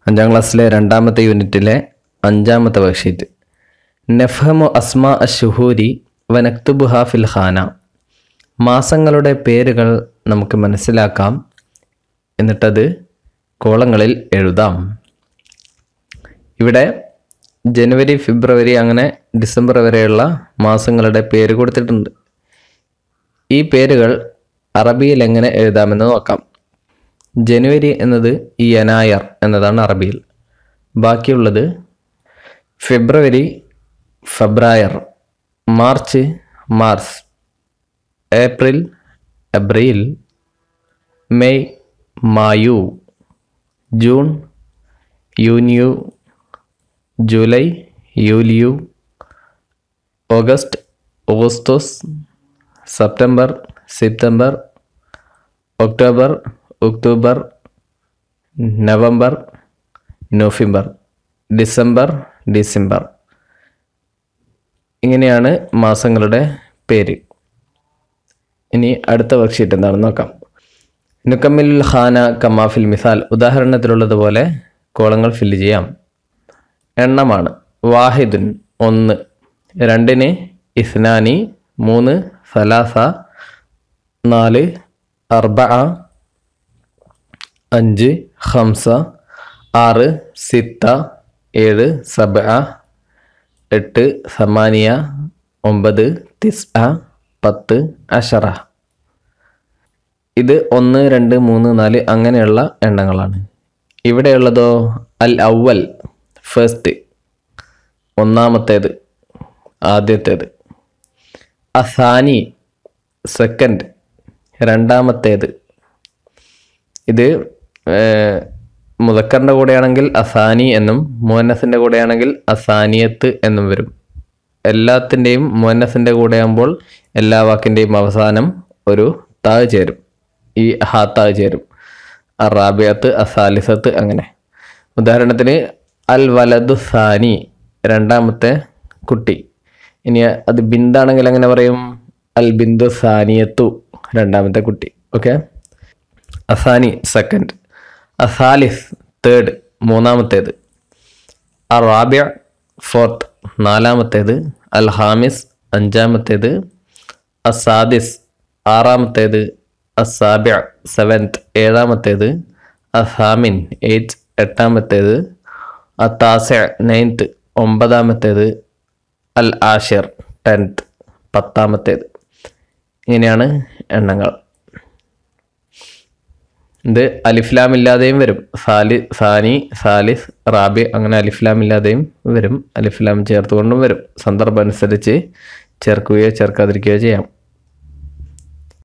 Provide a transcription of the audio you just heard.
അഞ്ചാം ക്ലാസ്സിലെ രണ്ടാമത്തെ യൂണിറ്റിലെ അഞ്ചാമത്തെ വർക്ക്ഷീറ്റ് നഫ്ഹമു അസ്മാ അഷുഹൂരി വനക്തുബുഹ ഫിൽ ഖാന മാസങ്ങളുടെ പേരുകൾ നമുക്ക് മനസ്സിലാക്കാം എന്നിട്ടത് കോളങ്ങളിൽ എഴുതാം ഇവിടെ ജനുവരി ഫെബ്രുവരി അങ്ങനെ ഡിസംബർ വരെയുള്ള മാസങ്ങളുടെ പേര് കൊടുത്തിട്ടുണ്ട് ഈ പേരുകൾ അറബിയിൽ എങ്ങനെ എഴുതാമെന്ന് നോക്കാം ജനുവരി എന്നത് യനായർ എന്നതാണ് അറബിയിൽ ബാക്കിയുള്ളത് ഫെബ്രുവരി ഫെബ്രായർ മാർച്ച് മാർച്ച് ഏപ്രിൽ എബ്രിൽ മെയ് മായു ജൂൺ യൂനിയു ജൂലൈ യൂലിയു ഓഗസ്റ്റ് ഓഗസ്തോസ് സെപ്റ്റംബർ സെപ്റ്റംബർ ഒക്ടോബർ ഒക്ടോബർ നവംബർ നവംബർ ഡിസംബർ ഡിസംബർ ഇങ്ങനെയാണ് മാസങ്ങളുടെ പേര് ഇനി അടുത്ത വർക്ക്ഷീറ്റ് എന്താണെന്ന് നോക്കാം നുക്കമ്മിൽ ഖാന കമാഫിൽ മിസാൽ ഉദാഹരണത്തിലുള്ളതുപോലെ കോളങ്ങൾ ഫില്ല് ചെയ്യാം എണ്ണമാണ് വാഹിദുൻ ഒന്ന് രണ്ടിന് ഇസ്നാനി മൂന്ന് സലാസ നാല് അർബ അഞ്ച് ഹംസ ആറ് സിത്ത ഏഴ് സബ എട്ട് സമാനിയ ഒമ്പത് തിസ് പത്ത് അഷറ ഇത് ഒന്ന് രണ്ട് മൂന്ന് നാല് അങ്ങനെയുള്ള എണ്ണങ്ങളാണ് ഇവിടെയുള്ളതോ അൽ അവൽ ഫസ്റ്റ് ഒന്നാമത്തേത് ആദ്യത്തേത് അസാനി സെക്കൻഡ് രണ്ടാമത്തേത് ഇത് മുതക്കറിൻ്റെ കൂടെയാണെങ്കിൽ അസാനി എന്നും മുഹന്നസിൻ്റെ കൂടെയാണെങ്കിൽ അസാനിയത്ത് എന്നും വരും എല്ലാത്തിൻ്റെയും മുഹന്നസിൻ്റെ കൂടെയാകുമ്പോൾ എല്ലാ വാക്കിൻ്റെയും അവസാനം ഒരു താഴ് ചേരും ഈ ഹാ താഴ് ചേരും അറാബിയത്ത് അസാലിസത്ത് അങ്ങനെ ഉദാഹരണത്തിന് അൽ വലദു സാനി രണ്ടാമത്തെ കുട്ടി ഇനി അത് ബിന്ദാണെങ്കിൽ എങ്ങനെ പറയും അൽ ബിന്ദു സാനിയത്തു രണ്ടാമത്തെ കുട്ടി ഓക്കെ അസാനി സെക്കൻഡ് അസാലിസ് തേർഡ് മൂന്നാമത്തേത് അറാബിയ ഫോർത്ത് നാലാമത്തേത് അൽ ഹാമിസ് അഞ്ചാമത്തേത് അസാദിസ് ആറാമത്തേത് അസാബിയ സെവൻത്ത് ഏഴാമത്തേത് അസാമിൻ എയ്റ്റ് എട്ടാമത്തേത് അത്താസ നയൻത്ത് ഒമ്പതാമത്തേത് അൽ ആഷിർ ടെൻത്ത് പത്താമത്തേത് ഇങ്ങനെയാണ് എണ്ണങ്ങൾ ഇത് അലിഫ്ലാം ഇല്ലാതെയും വരും സാലി സാനി സാലിസ് റാബി അങ്ങനെ അലിഫ്ലാം ഇല്ലാതെയും വരും അലിഫ്ലാം ചേർത്തുകൊണ്ടും വരും സന്ദർഭം അനുസരിച്ച് ചേർക്കുകയോ ചേർക്കാതിരിക്കുകയോ ചെയ്യാം